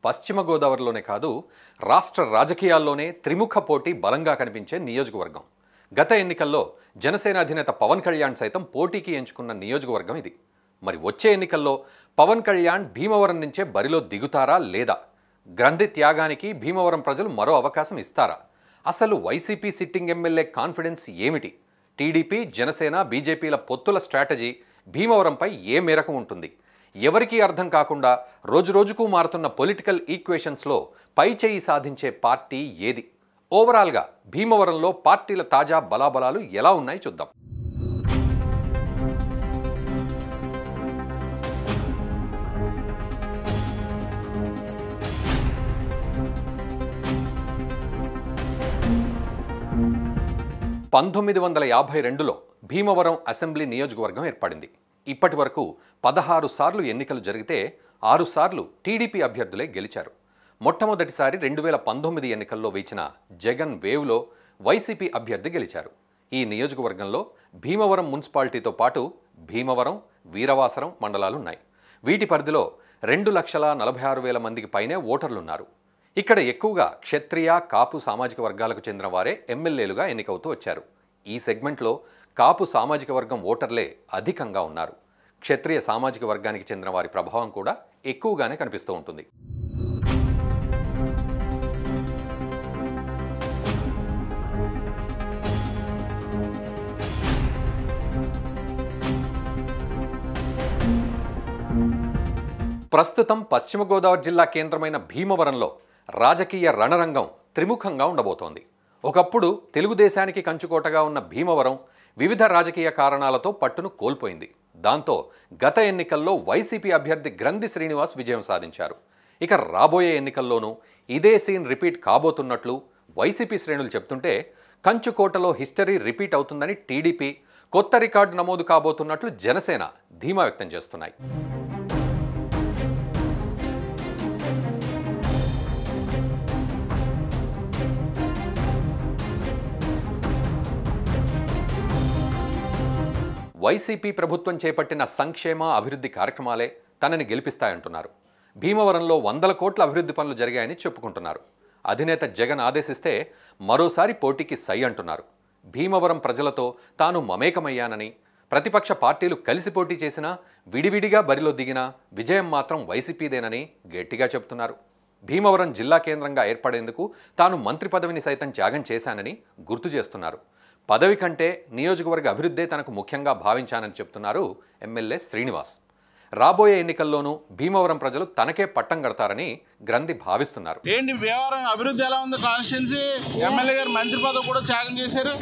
పశ్చిమ గోదావరిలోనే కాదు రాష్ట్ర రాజకీయాల్లోనే త్రిముఖ పోటీ బలంగా కనిపించే నియోజకవర్గం గత ఎన్నికల్లో జనసేన అధినేత పవన్ కళ్యాణ్ సైతం పోటీకి ఎంచుకున్న నియోజకవర్గం ఇది మరి వచ్చే ఎన్నికల్లో పవన్ కళ్యాణ్ భీమవరం నుంచే బరిలో దిగుతారా లేదా గ్రంథి త్యాగానికి భీమవరం ప్రజలు మరో అవకాశం ఇస్తారా అసలు వైసీపీ సిట్టింగ్ ఎమ్మెల్యే కాన్ఫిడెన్స్ ఏమిటి టీడీపీ జనసేన బీజేపీల పొత్తుల స్ట్రాటజీ భీమవరంపై ఏ మేరకు ఉంటుంది ఎవరికీ అర్థం కాకుండా రోజురోజుకు మారుతున్న పొలిటికల్ ఈక్వేషన్స్లో పై చేయి సాధించే పార్టీ ఏది ఓవరాల్గా భీమవరంలో పార్టీల తాజా బలాబలాలు ఎలా ఉన్నాయి చూద్దాం పంతొమ్మిది వందల యాభై రెండులో భీమవరం అసెంబ్లీ నియోజకవర్గం ఏర్పడింది ఇప్పటి వరకు పదహారు సార్లు ఎన్నికలు జరిగితే ఆరు సార్లు టీడీపీ అభ్యర్థులే గెలిచారు మొట్టమొదటిసారి రెండు వేల పంతొమ్మిది ఎన్నికల్లో వేచిన జగన్ వేవ్లో వైసీపీ అభ్యర్థి గెలిచారు ఈ నియోజకవర్గంలో భీమవరం మున్సిపాలిటీతో పాటు భీమవరం వీరవాసరం మండలాలున్నాయి వీటి పరిధిలో రెండు లక్షల నలభై ఆరు వేల మందికి పైనే ఓటర్లున్నారు ఇక్కడ ఎక్కువగా క్షత్రియ కాపు సామాజిక వర్గాలకు చెందిన వారే ఎమ్మెల్యేలుగా ఎన్నికవుతూ వచ్చారు ఈ సెగ్మెంట్లో కాపు సామాజిక వర్గం ఓటర్లే అధికంగా ఉన్నారు క్షత్రియ సామాజిక వర్గానికి చెందిన వారి ప్రభావం కూడా ఎక్కువగానే కనిపిస్తూ ఉంటుంది ప్రస్తుతం పశ్చిమ గోదావరి జిల్లా కేంద్రమైన భీమవరంలో రాజకీయ రణరంగం త్రిముఖంగా ఉండబోతోంది ఒకప్పుడు తెలుగుదేశానికి కంచుకోటగా ఉన్న భీమవరం వివిధ రాజకీయ కారణాలతో పట్టును కోల్పోయింది దాంతో గత ఎన్నికల్లో వైసీపీ అభ్యర్థి గ్రంథి శ్రీనివాస్ విజయం సాధించారు ఇక రాబోయే ఎన్నికల్లోనూ ఇదే సీన్ రిపీట్ కాబోతున్నట్లు వైసీపీ శ్రేణులు చెప్తుంటే కంచుకోటలో హిస్టరీ రిపీట్ అవుతుందని టీడీపీ కొత్త రికార్డు నమోదు కాబోతున్నట్లు జనసేన ధీమా వ్యక్తం చేస్తున్నాయి వైసీపీ ప్రభుత్వం చేపట్టిన సంక్షేమ అభివృద్ధి కార్యక్రమాలే తనని గెలిపిస్తాయంటున్నారు భీమవరంలో వందల కోట్ల అభివృద్ధి పనులు జరిగాయని చెప్పుకుంటున్నారు అధినేత జగన్ ఆదేశిస్తే మరోసారి పోటీకి సై అంటున్నారు భీమవరం ప్రజలతో తాను మమేకమయ్యానని ప్రతిపక్ష పార్టీలు కలిసి పోటీ చేసినా విడివిడిగా బరిలో దిగినా విజయం మాత్రం వైసీపీదేనని గట్టిగా చెబుతున్నారు భీమవరం జిల్లా కేంద్రంగా ఏర్పడేందుకు తాను మంత్రి పదవిని సైతం త్యాగం చేశానని గుర్తు చేస్తున్నారు పదవి కంటే నియోజకవర్గ అభివృద్ధే తనకు ముఖ్యంగా భావించానని చెప్తున్నారు ఎమ్మెల్యే శ్రీనివాస్ రాబోయే ఎన్నికల్లోనూ భీమవరం ప్రజలు తనకే పట్టం కడతారని గ్రంథి భావిస్తున్నారు ఏంటి వ్యవహారం అభివృద్ధి ఎలా ఉంది కాన్స్టిట్యున్సీ ఎమ్మెల్యే గారు మంత్రి పదవి కూడా త్యాగం చేశారు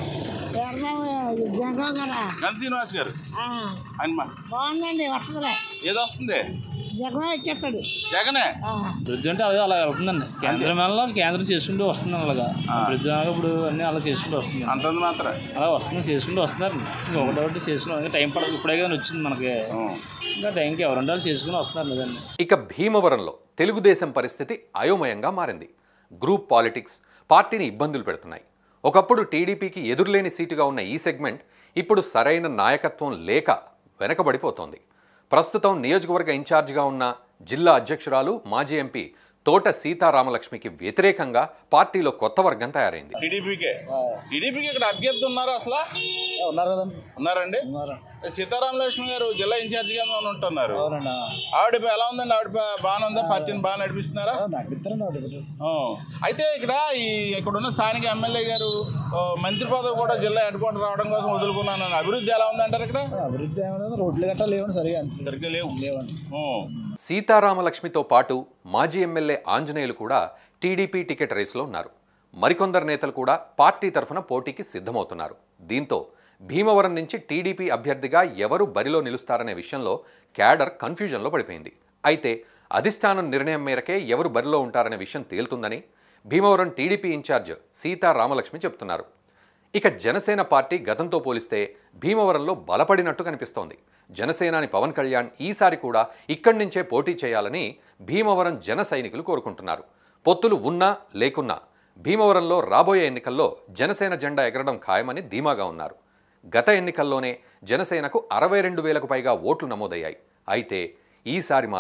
జగన్ గారా గన్ శ్రీనివాస్ గారు ఆ, ఆయన మా- బాగుందండి వస్తుందిలే ఏది వస్తుంది జగన్ ఇచ్చేస్తాడు జగనే ఆ, అభివృద్ధి అంటే అదే అలా వెళ్తుందండి కేంద్రం వల్ల కేంద్రం చేసుకుంటూ వస్తుంది అలాగా అభివృద్ధి అనగా ఇప్పుడు అన్ని అలా చేసుకుంటూ వస్తుంది అంతంది మాత్రం అలా వస్తుంది చేసుకుంటూ వస్తున్నారు ఇంకొకటి ఒకటి చేసుకుని ఇంకా టైం పడదు ఇప్పుడే కానీ వచ్చింది మనకి ఇంకా టైంకి ఎవరంటే వాళ్ళు చేసుకుని వస్తున్నారు లేదండి ఇక భీమవరంలో తెలుగుదేశం పరిస్థితి అయోమయంగా మారింది గ్రూప్ పాలిటిక్స్ పార్టీని ఇబ్బందులు పెడుతున్నాయి ఒకప్పుడు టీడీపీకి ఎదురులేని సీటుగా ఉన్న ఈ సెగ్మెంట్ ఇప్పుడు సరైన నాయకత్వం లేక వెనకబడిపోతోంది ప్రస్తుతం నియోజకవర్గ ఇన్ఛార్జిగా ఉన్న జిల్లా అధ్యక్షురాలు మాజీ ఎంపీ తోట సీతారామలక్ష్మికి వ్యతిరేకంగా పార్టీలో కొత్త వర్గం తయారైంది టీడీపీకే టీడీపీకి ఇక్కడ అభ్యర్థి ఉన్నారు అసలు ఉన్నారు కదండి ఉన్నారండి ఉన్నారు సీతారాం లక్ష్మి గారు జిల్లా ఇన్ఛార్జిగా ఉంటున్నారు అవునండి ఆవిడ ఇప్పుడు ఎలా ఉందండి ఆవిడ బా- బాగానే ఉందా పార్టీని బాగా నడిపిస్తున్నారా నడిపిస్తారండి నడిపిస్తారు ఆ. అయితే ఇక్కడ ఈ ఇక్కడ ఉన్న స్థానిక ఎమ్మెల్యే గారు ఆ, మంత్రి పదవి కూడా జిల్లా హెడ్ క్వార్టర్ రావడం కోసం వదులుకున్నాను అభివృద్ధి ఎలా ఉందంటారు ఇక్కడ అభివృద్ధి ఏమైనా రోడ్లు గట్రా లేవండి సరిగా అంతే సరిగ్గా లేవు లేవండి ఆ. సీతారామలక్ష్మితో పాటు మాజీ ఎమ్మెల్యే ఆంజనేయులు కూడా టీడీపీ టికెట్ రేసులో ఉన్నారు మరికొందరు నేతలు కూడా పార్టీ తరఫున పోటీకి సిద్ధమవుతున్నారు దీంతో భీమవరం నుంచి టీడీపీ అభ్యర్థిగా ఎవరు బరిలో నిలుస్తారనే విషయంలో క్యాడర్ కన్ఫ్యూజన్లో పడిపోయింది అయితే అధిష్టానం నిర్ణయం మేరకే ఎవరు బరిలో ఉంటారనే విషయం తేలుతుందని భీమవరం టీడీపీ ఇన్ఛార్జ్ సీతారామలక్ష్మి చెప్తున్నారు ఇక జనసేన పార్టీ గతంతో పోలిస్తే భీమవరంలో బలపడినట్టు కనిపిస్తోంది జనసేనాని పవన్ కళ్యాణ్ ఈసారి కూడా ఇక్కడి నుంచే పోటీ చేయాలని భీమవరం జన సైనికులు కోరుకుంటున్నారు పొత్తులు ఉన్నా లేకున్నా భీమవరంలో రాబోయే ఎన్నికల్లో జనసేన జెండా ఎగరడం ఖాయమని ధీమాగా ఉన్నారు గత ఎన్నికల్లోనే జనసేనకు అరవై రెండు వేలకు పైగా ఓట్లు నమోదయ్యాయి అయితే ఈసారి మాత్రం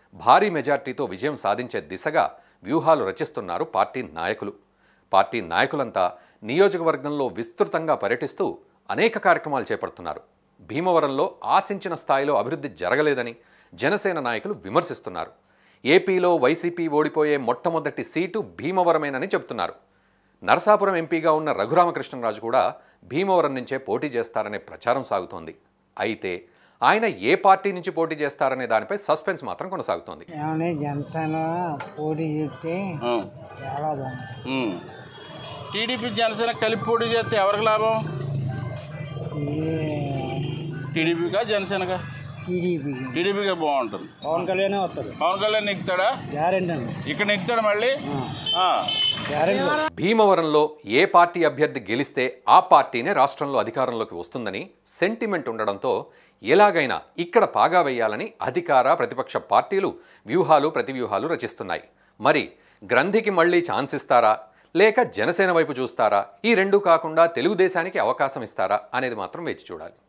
భారీ మెజార్టీతో విజయం సాధించే దిశగా వ్యూహాలు రచిస్తున్నారు పార్టీ నాయకులు పార్టీ నాయకులంతా నియోజకవర్గంలో విస్తృతంగా పర్యటిస్తూ అనేక కార్యక్రమాలు చేపడుతున్నారు భీమవరంలో ఆశించిన స్థాయిలో అభివృద్ధి జరగలేదని జనసేన నాయకులు విమర్శిస్తున్నారు ఏపీలో వైసీపీ ఓడిపోయే మొట్టమొదటి సీటు భీమవరమేనని చెబుతున్నారు నరసాపురం ఎంపీగా ఉన్న రఘురామకృష్ణరాజు కూడా భీమవరం నుంచే పోటీ చేస్తారనే ప్రచారం సాగుతోంది అయితే ఆయన ఏ పార్టీ నుంచి పోటీ చేస్తారనే దానిపై సస్పెన్స్ మాత్రం కొనసాగుతోంది ఏమన్నా జనసేన పోటీ చేస్తే చాలా బాగుంది టీడీపీ జనసేన కలిపి పోటీ చేస్తే ఎవరికి లాభం టీడీపీకా జనసేనకా టీడీపీ టీడీపీకే బాగుంటుంది పవన్ కళ్యాణ్ వస్తారు పవన్ కళ్యాణ్ నెక్కుతాడా గ్యారెంటీ అండి ఇక్కడ నెక్కుతాడు మళ్ళీ ఆ. గ్యారెంటీ భీమవరంలో ఏ పార్టీ అభ్యర్థి గెలిస్తే ఆ పార్టీనే రాష్ట్రంలో అధికారంలోకి వస్తుందని సెంటిమెంట్ ఉండడంతో ఎలాగైనా ఇక్కడ పాగా వేయాలని అధికార ప్రతిపక్ష పార్టీలు వ్యూహాలు ప్రతివ్యూహాలు రచిస్తున్నాయి మరి గ్రంథికి మళ్ళీ ఛాన్స్ ఇస్తారా లేక జనసేన వైపు చూస్తారా ఈ రెండు కాకుండా తెలుగుదేశానికి అవకాశం ఇస్తారా అనేది మాత్రం వేచి చూడాలి